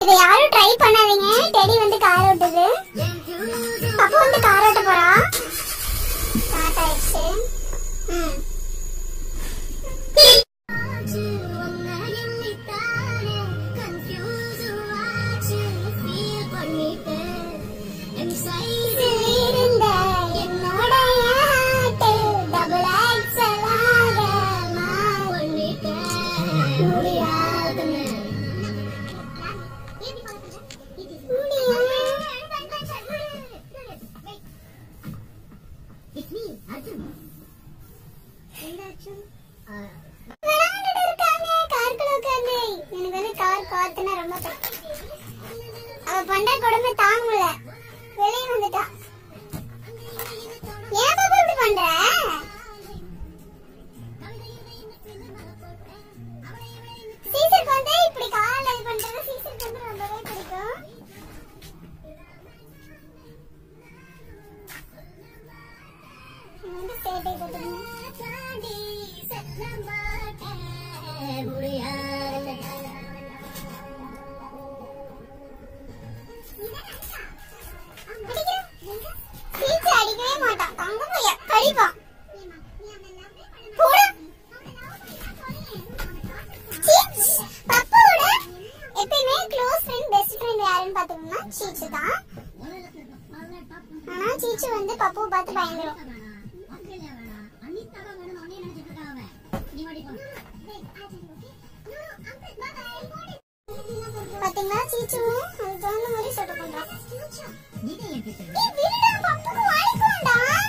இதை யாரும் ட்ரை பண்ணாதீங்க டெடி வந்து கார் ஓட்டுது அப்போ வந்து கார் ஓட்ட போறா ஸ்டார்ட் ஆயிடுச்சு ம் இருந்த என்னோடைய heart double axle ஆக முடியாதுன்னு. விளையாண்டுட்டு இருக்காங்க காருக்குள்ள உட்கார்ந்து. எனக்கு வந்து கார் காத்துனா ரொம்ப பிடிக்கும். அவ பண்ற கொடுமை தாங்கல வெளியே வந்துட்டா ஏன் பாப்பா இப்படி பண்ற சீசருக்கு வந்து இப்படி கால் இது பண்றது சீசருக்கு வந்து ரொம்பவே பிடிக்கும் வந்து சேட்டை சீச்சு அடிக்கவே மாட்டான் தங்க பையன் கடிப்பான் போடா சீச் பப்பாவோட எப்பயுமே க்ளோஸ் ஃப்ரெண்ட் பெஸ்ட் ஃப்ரெண்ட் யாருன்னு பாத்தீங்கன்னா சீச்சு தான் ஆனா சீச்சு வந்து பப்பு பார்த்து பயந்துரும் பாத்தீங்களா சீச்சு அதுக்கு தகுந்த மாதிரி சட்டை பண்றான் ஏய், விடுடா, பப்புக்கு வலிக்கும்டா.